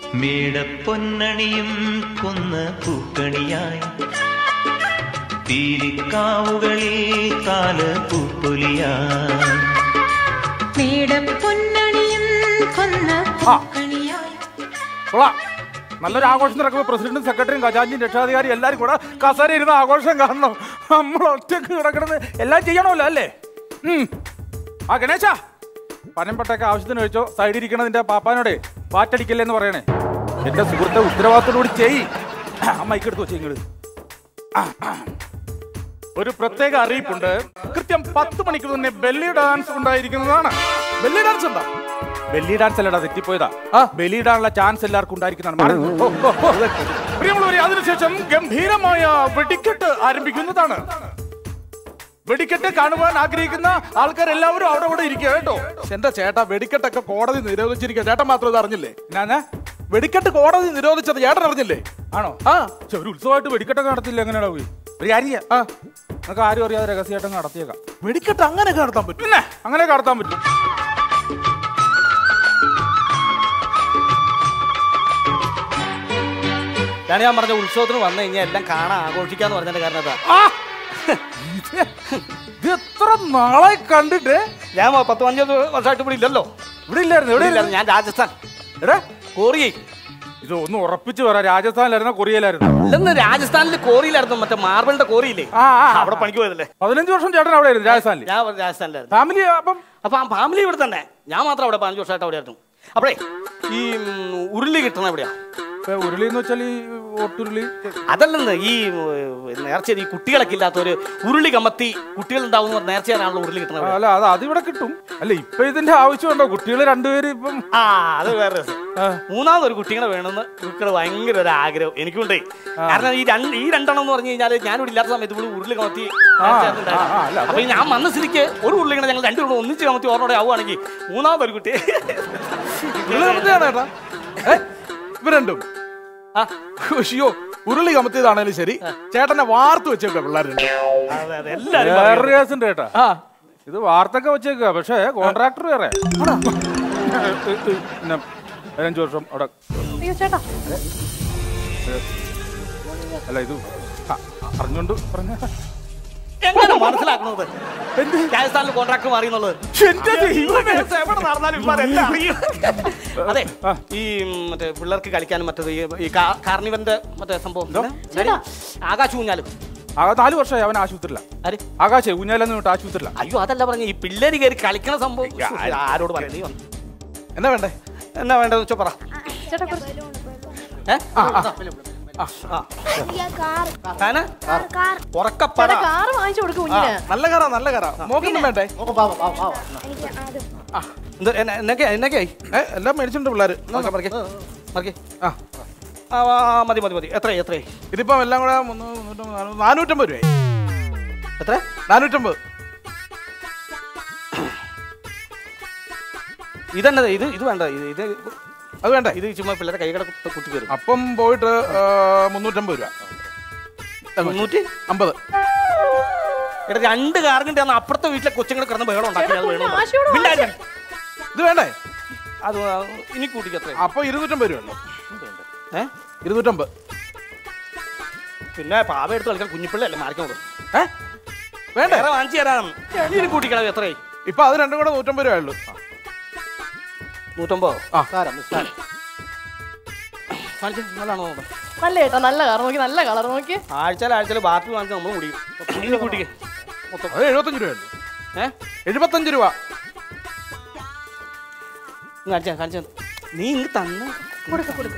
മേടപ്പൊന്നണിയും കൊന്ന പൂക്കണിയായി തീരിക്കാവുകളിൽ കാല പൂപ്പൊലിയായി മേടപ്പൊന്നണിയും കൊന്ന പൂക്കണിയായി കൊള്ളാം നല്ലൊരു ആഘോഷം നടക്കുമ്പോൾ പ്രസിഡന്റും സെക്രട്ടറിയും ഖജാഞ്ചിയും രക്ഷാധികാരി എല്ലാവരും കൂടെ കസേര ഇരുന്ന് ആഘോഷം കാണണം നമ്മൾ ഒറ്റക്ക് കിടക്കണത് എല്ലാം ചെയ്യണമല്ലോ അല്ലേ ഉം. ആ ഗണേശ പനമ്പട്ടൊക്കെ ആവശ്യത്തിന് കഴിച്ചോ സൈഡിൽ ഇരിക്കണതിന്റെ പാപ്പാനോടെ വാറ്റടിക്കല്ലേ പറയണേ എന്റെ സുഹൃത്തെ ഉത്തരവാദിത്തോടുകൂടി ചെയ് ആ മൈക്ക് എടുത്ത് വെച്ച് ഇങ്ങോട്ട് ഒരു പ്രത്യേക അറിയിപ്പുണ്ട് കൃത്യം പത്ത് മണിക്ക് തന്നെ ബെല്ലി ഡാൻസ് ഉണ്ടായിരിക്കുന്നതാണ് ബെല്ലി ഡാൻസ് ഉണ്ടോ ബെല്ലി ഡാൻസ് അല്ലടാ തെറ്റിപ്പോയതാ ബെല്ലി ഇടാനുള്ള ചാൻസ് എല്ലാവർക്കും ഉണ്ടായിരിക്കുന്നതാണ് മാറി നിൽക്ക്. ഓ, ഓ, ഓ, അതെ. പ്രിയമുള്ളവരെ അതിനുശേഷം ഗംഭീരമായ വെടിക്കെട്ട് ആരംഭിക്കുന്നതാണ് വെടിക്കെട്ട് കാണുവാൻ ആഗ്രഹിക്കുന്ന ആൾക്കാർ എല്ലാവരും അവിടെ ഇവിടെ ഇരിക്കുക കേട്ടോ എന്റെ ചേട്ടാ വെടിക്കെട്ടൊക്കെ കോടതി നിരോധിച്ചിരിക്കുക ചേട്ടൻ മാത്രം ഇത് അറിഞ്ഞില്ലേ ഞാന് വെടിക്കെട്ട് കോടതി നിരോധിച്ചത് ചേട്ടൻ അറിഞ്ഞില്ലേ ആണോ ആ പക്ഷെ ഒരു ഉത്സവമായിട്ട് വെടിക്കെട്ടൊക്കെ നടത്തില്ല എങ്ങനെയാ പോയി ഒരു കാര്യം ആ നമുക്ക് ആരും അറിയാതെ രഹസ്യമായിട്ട് നടത്തിയേക്കാം വെടിക്കെട്ട് അങ്ങനെ നടത്താൻ പറ്റും പിന്നെ അങ്ങനെ കടത്താൻ പറ്റും ഞാൻ ഞാൻ പറഞ്ഞ ഉത്സവത്തിന് വന്നു കഴിഞ്ഞാൽ എല്ലാം കാണാൻ ആഘോഷിക്കാന്ന് പറഞ്ഞതിന്റെ കാരണം അതാ ആ! ഇത് ഇത് എത്ര നാളെ കണ്ടിട്ട് ഞാൻ പത്ത് പതിനഞ്ച് വർഷമായിട്ട് ഇവിടെ ഇല്ലല്ലോ ഇവിടെ ഇല്ലായിരുന്നു ഇവിടെ എവിടെ ഇല്ലായിരുന്നു ഞാൻ രാജസ്ഥാൻ എടാ കോറിയേ ഇത് ഒന്ന് ഉറപ്പിച്ച് പറ രാജസ്ഥാനിലായിരുന്നോ കൊറിയയിലായിരുന്നു അല്ലെന്ന് രാജസ്ഥാനിൽ കോറിയിലായിരുന്നു മറ്റേ മാർബിളിന്റെ കോറിയില്ലേ ആ, ആ, ആ. അവിടെ പണിക്ക് പോയതല്ലേ പതിനഞ്ച് വർഷം ചേട്ടൻ അവിടെ ആയിരുന്നു രാജസ്ഥാനിൽ ഞാൻ രാജസ്ഥാനിലായിരുന്നു ഫാമിലി അപ്പം അപ്പൊ ആ ഫാമിലി ഇവിടെ തന്നെ ഞാൻ മാത്രം അവിടെ പതിനഞ്ച് വർഷമായിട്ട് അവിടെ ആയിരുന്നു അപ്പഴേ ഈ ഉം, ഉരുളി കിട്ടണ എവിടെയാ ഇപ്പൊ ഉരുളി എന്ന് വെച്ചാൽ ഈ ഒട്ടുരുളി അതല്ലെന്ന് ഈ ഉം, നേർച്ച ഈ കുട്ടികളൊക്കെ ഇല്ലാത്തൊരു ഉരുളി കമത്തി കുട്ടികൾ ഉണ്ടാവുന്ന നേർച്ചയാണല്ലോ ഉരുളി കിട്ടണത് ആ, അല്ല അത് അതിവിടെ കിട്ടും അല്ല ഇപ്പൊ ഇതിന്റെ ആവശ്യമുണ്ടോ കുട്ടികൾ രണ്ടുപേരും ഇപ്പം ആ അത് വേറെ രസം മൂന്നാമത് ഒരു കുട്ടികളെ വേണമെന്ന് ഇവർക്ക് ഭയങ്കര ഒരു ആഗ്രഹം എനിക്കുണ്ടേ കാരണം ഈ രണ്ട് ഈ രണ്ടെണ്ണം എന്ന് പറഞ്ഞു കഴിഞ്ഞാൽ ഞാനിവിടെ ഇല്ലാത്ത സമയത്ത് ഇവിടെ ഉരുളി കമത്തി നേർച്ചയായിട്ടുണ്ടായിരുന്നു. ആ, അല്ല, അത് അപ്പൊ ഈ ഞാൻ വന്ന സ്ഥിതിക്ക് ഒരു ഉരുളിങ്ങനെ ഞങ്ങൾ രണ്ടു ഉരുളി ഒന്നിച്ച് കമത്തി ഓർമ്മയുടെ ആവുകയാണെങ്കിൽ മൂന്നാമത് ഒരു കുട്ടി ഉരുളി കമത്തിയാണ് ചേട്ടാ ഏ? ഇവർ രണ്ടും ആ, അയ്യോ ഉരുളി കമത്തിയതാണേലും ശരി ചേട്ടനെ വാർത്ത് വെച്ചേക്ക പിള്ളേർ രണ്ടും അതെ, അതെ, എല്ലാവരും പറയും. വേറൊരു കേസുണ്ട് കേട്ടാ ആ ഇത് വാർത്തൊക്കെ വെച്ചേക്കുക പക്ഷേ കോൺട്രാക്ടർ വേറെ പിന്നെ പതിനഞ്ച് വർഷം അവിടെ അയ്യോ ചേട്ടാ അല്ല ഇത് ആ, അറിഞ്ഞോണ്ട് പറഞ്ഞ എങ്ങനെ മനസ്സിലാക്കുന്നത് രാജസ്ഥാനിൽ കോൺട്രാക്ട് മാറി എന്നുള്ളത് എന്റെ ദൈവമേ. എവിടെ നടന്നാലും ഇവന്മാരെല്ലാം അറിയും. അതെ ആ. ഈ ഉം, മറ്റേ പിള്ളേർക്ക് കളിക്കാനും മറ്റേത് ഈ- ഈ കാ- കാർണിവന്റെ മറ്റേ സംഭവം എന്താണ്? ആകാശ ഊഞ്ഞാലും ആ നാല് വർഷമായി അവൻ ആശുപത്രിയില്ല ആര് ആകാശേ ഊഞ്ഞാലെന്ന് വിട്ട് ആശുപത്രിയില്ല അയ്യോ അതല്ല പറഞ്ഞ ഈ പിള്ളേര് കയറി കളിക്കണ സംഭവം ആരോട് പറയാം നീ വന്ന്. എന്നാ വേണ്ടേ എന്നാ വേണ്ടതെന്ന് വെച്ചാ പറ ചേട്ടാ കുറച്ച് ഏ? ആ, ആ. താന്? ഉറക്കപ്പറ ചേട്ടാ കാറ് വാങ്ങിച്ചു കൊടുക്കും കുഞ്ഞിന് നല്ല കറ നല്ല കറ മോക്കൊന്നും വേണ്ടേ എന്ത് എന്ന- എന്നൊക്കെ എന്നൊക്കെയായി ഏ എല്ലാം മേടിച്ചിട്ടുണ്ട് പിള്ളേര് നോക്കാം മറിക്കേ മറിക്കേ ആ ആ ആ, ആ, മതി മതി മതി എത്രയായി എത്രയായി ഇതിപ്പം എല്ലാം കൂടെ മുന്നൂറ്, മുന്നൂറ്റമ്പത്, നാനൂറ്, നാനൂറ്റമ്പത് രൂപയായി എത്ര നാനൂറ്റമ്പത് ഇതെന്നത് ഇത് ഇത് വേണ്ട ഇത് ഇത് അത് വേണ്ടേ ഇത് ചുമ്മാ പിള്ളേരെ കൈ കിട കുത്തി കയറും അപ്പം പോയിട്ട് ആ, മുന്നൂറ്റമ്പത് രൂപ മുന്നൂറ്റി അമ്പത് എടാ രണ്ട് കാറിന്റെ അന്ന് അപ്പുറത്തെ വീട്ടിലെ കൊച്ചുങ്ങൾ കിടന്ന് ബഹളം ഉണ്ടാക്കി അത് വേണം ആശയോട് മിണ്ടാതിരി. ഇത് വേണ്ടേ അത് ആ, ഇനി കൂട്ടിക്ക് എത്ര അപ്പൊ ഇരുന്നൂറ്റമ്പത് രൂപ ഉള്ളു ഏ ഇരുന്നൂറ്റമ്പത് പിന്നെ പാവ എടുത്ത് കളിക്കാൻ കുഞ്ഞിപ്പിള്ളല്ലേ മാറിക്കോളൂ ഏ വേണ്ടേ വേറെ വാങ്ങിച്ചു തരാം ഇനി കൂട്ടിക്കളവ് എത്രയായി ഇപ്പൊ അത് രണ്ടും കൂടെ നൂറ്റമ്പത് രൂപ ഉള്ളു നൂറ്റമ്പതോ ആ. സാരം സാരം കാണിച്ച് നല്ലതാണോ നോക്കാം നല്ല ചേട്ടാ നല്ല കളർ നോക്കി നല്ല കളർ നോക്കി ആഴ്ചയിൽ ആഴ്ചയിൽ ബാക്കി വാങ്ങിച്ച് നമ്മൾ കുടിക്കും ഇനി കൂട്ടിക്ക് മൊത്തം അത് എഴുപത്തഞ്ച് രൂപ ഉള്ളു ഏ എഴുപത്തഞ്ച് രൂപ കാണിച്ചാ കാണിച്ചാ നീ ഇങ്ങ് തന്നെ കൊടുക്ക കൊടുക്ക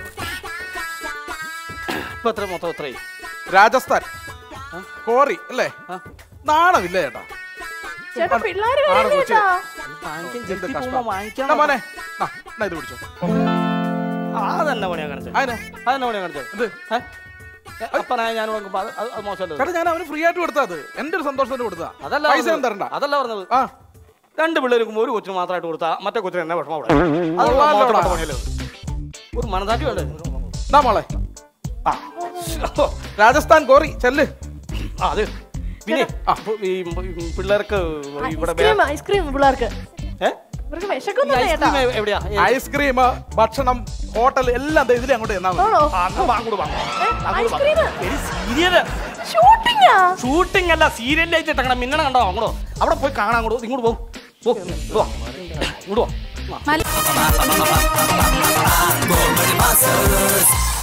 ഇപ്പൊ എത്ര മൊത്തം എത്രയായി രാജസ്ഥാൻ കോറി അല്ലേ ആ. നാണമില്ല ചേട്ടാ ചേട്ടാ പിള്ളേര് ആറ് കരയുന്നു കൊച്ച്. ചേട്ടാ വാങ്ങിക്കാൻ എന്ത് ജെട്ടി കഷ്ടം. പോകുമ്പോ വാങ്ങിക്കാൻ എന്നാ മോനെ ആ, എന്നാ ഇത് പിടിച്ചോ ആ, അതന്നെ പണിയാ കാണിച്ചത് അതിനെ അതന്നെ പണിയാ കാണിച്ചത് എന്ത് ഏ? ഏ, അപ്പനായ ഞാൻ നോക്കുമ്പോ അത് അത് അത് മോശമല്ലേ ചേട്ടാ ഞാൻ അവന് ഫ്രീ ആയിട്ട് കൊടുത്താ അത് എന്റെ ഒരു സന്തോഷത്തിന് കൊടുത്താ അതല്ല പൈസ പറഞ്ഞത്. ഒന്നും തരണ്ട അതല്ല പറഞ്ഞത് ആ രണ്ട് പിള്ളേർക്കും ഒരു കൊച്ചിന് മാത്രമായിട്ട് കൊടുത്താ മറ്റേ കൊച്ചിന് എന്നെ വിഷമം അവിടെ അത് കൊള്ളാലോ മോശപ്പെട്ട ടാ. പണിയല്ലേ അത്? ഒരു മനസാക്ഷി വേണ്ടേ എന്നാ മോളെ ആ ഓ, രാജസ്ഥാൻ കോറി ചെല്ല് ആ, അത് പിന്നെ ആ, ഈ ഈ പിള്ളേർക്ക് ഇവിടെ ഐസ്ക്രീം ഐസ്ക്രീം പിള്ളേർക്ക് ഏ ഇവർക്ക് വിശക്കൊന്നും ചേട്ടാ ഐസ്ക്രീം എ- എവിടെയാ ഏ, ഐസ്ക്രീം ഭക്ഷണം ഹോട്ടൽ എല്ലാം ദേ ഇതിലെ അങ്ങോട്ട് ചെന്നാൽ മതി ആണോ ആ, എന്നാ വാങ്ങോട് വാങ്ങോ ഐസ്ക്രീം സീരിയല് ഷൂട്ടിങ്ങാ ഷൂട്ടിംഗ് അല്ല സീരിയലിലേക്ക് ഇട്ടക്കണം മിന്നണ കണ്ടോ അങ്ങോട്ടോ അവിടെ പോയി കാണാൻ അങ്ങോട്ട് ഇങ്ങോട്ട് പോകും ഇങ്ങോട്ട് വാ ഇങ്ങോട്ട് വാ മല